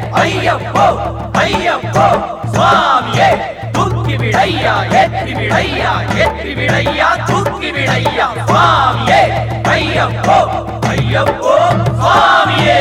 ஐயப்போ ஐயப்போ சுவாமியே தூக்கி விடையா ஏற்றி விடையா ஏற்றி விடையா தூக்கி விடையா சுவாமியே ஐயப்போ ஐயப்போ சுவாமியே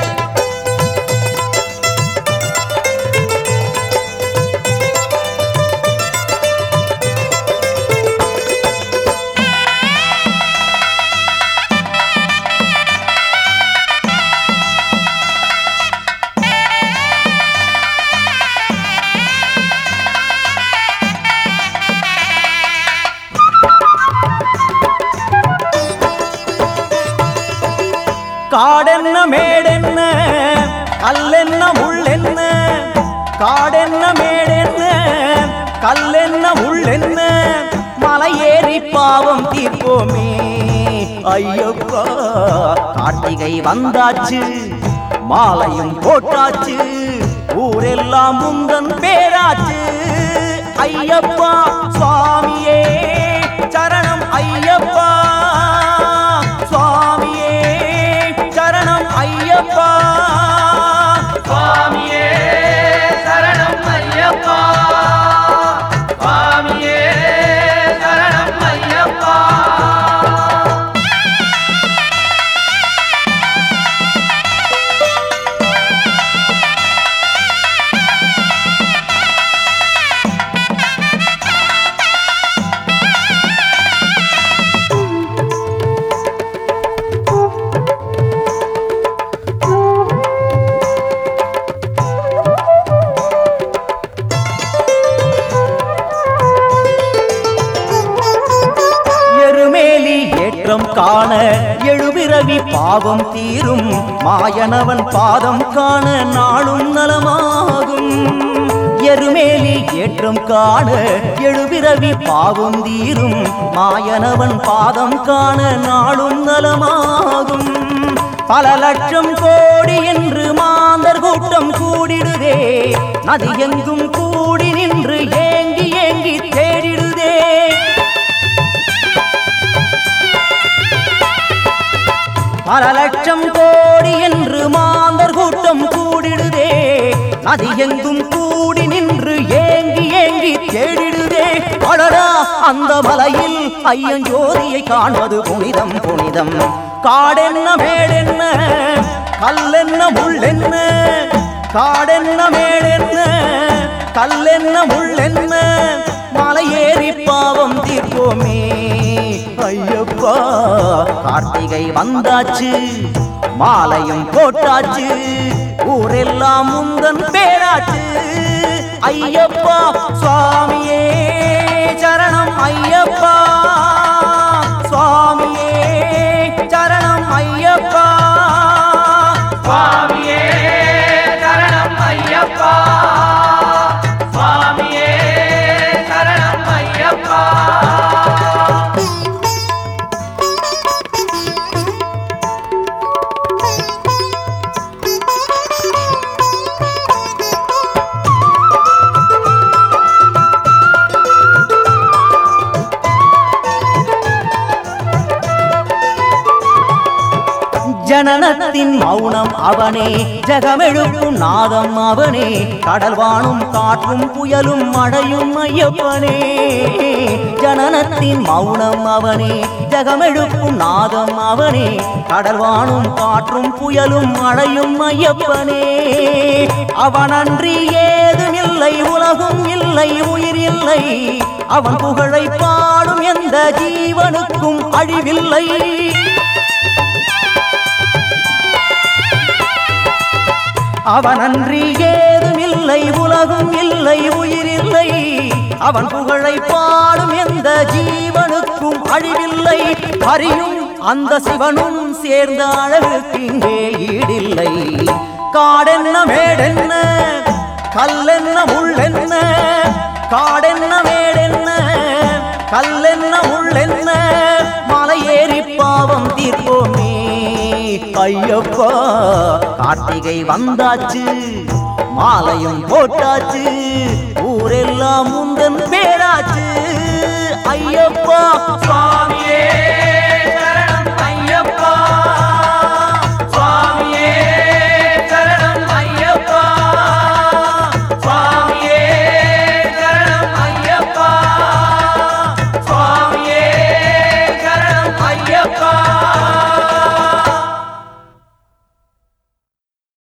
காடென்ன மேடென்ன கல்லென்ன முள்ளென்ன காடென்ன மேடென்ன கல்லென்ன முள்ளென்ன மலை ஏறி பாவம் தீர்ப்போமே ஐயப்பா கார்த்திகை வந்தாச்சு மாலையும் போட்டாச்சு ஊரெல்லாம் முந்தன் பேராச்சு ஐயப்பா சுவாமியே சரணம் ஐயப்பா சுவாமியே சரணம் ஐயப்பா சுவாமியே சரணம் ஐயப்பா சுவாமியே சரணம் ஐயப்பா எருமேலி ஏற்றம் காண எழுபிறவி பாவம் தீரும் மாயனவன் பாதம் காண நாளும் நலமாகும் எருமேலி ஏற்றம் காண எழுபிறவி பாவம் தீரும் மாயனவன் பாதம் காண நாளும் நலமாகும் பல லட்சம் கோடி என்று மாந்தர் கூட்டம் கூடிடுதே நதி எங்கும் கூடி நின்று ஏங்கி ஏங்கி தேடிடுதே பல லட்சம் கோடி என்று மாந்தர் கூட்டம் கூடிடுதே நதி எங்கும் கூடி நின்று ஏங்கி ஏங்கி தேடிடுதே அடடா அந்த மலையில் ஐயன் ஜோதியை காண்பது புனிதம் புனிதம் காடென்ன மேடென்ன கல்லென்ன முள்ளென்ன காடென்ன மேடென்ன கல்லென்ன முள்ளென்ன மலை ஏறி பாவம் தீர்ப்போமே ஐயப்பா கார்த்திகை வந்தாச்சு மாலையும் போட்டாச்சு ஊரெல்லாம் முந்தன் பேராச்சு ஐயப்பா சுவாமியே சரணம் ஐயப்பா சுவாமியே சரணம் ஐயப்பா சுவாமியே சரணம் ஐயப்பா சுவாமியே சரணம் ஐயப்பா ஜனனத்தின் மௌனம் அவனே ஜகமெழுப்பும் நாதம் அவனே கடல் வானும் காற்றும் புயலும் மழையும் ஐயப்பனே ஜனனத்தின் மௌனம் அவனே ஜகமெழுப்பும் நாதம் அவனே கடல் வானும் காற்றும் புயலும் மழையும் ஐயப்பனே அவனன்றி ஏதுமில்லை உலகும் இல்லை உயிர் இல்லை அவன் புகழை பாடும் எந்த ஜீவனுக்கும் அழிவில்லை அவனன்றி ஏதுமில்லை உலகும் இல்லை உயிர் இல்லை அவன் புகழை பாடும் எந்த ஜீவனுக்கும் அழிவில்லை அறியும் அந்த சிவனும் சேர்ந்த அழகுக்கு இங்கே ஈடில்லை காடென்ன மேடென்ன கல்லென்ன முள்ளென்ன காடென்ன மேடென்ன கல்லென்ன முள்ளென்ன மலை ஏறி பாவம் தீர்ப்போமே ஐயப்பா கார்த்திகை வந்தாச்சு மாலையும் போட்டாச்சு ஊரெல்லாம் முந்தன் பேராச்சு ஐயப்பா சுவாமியே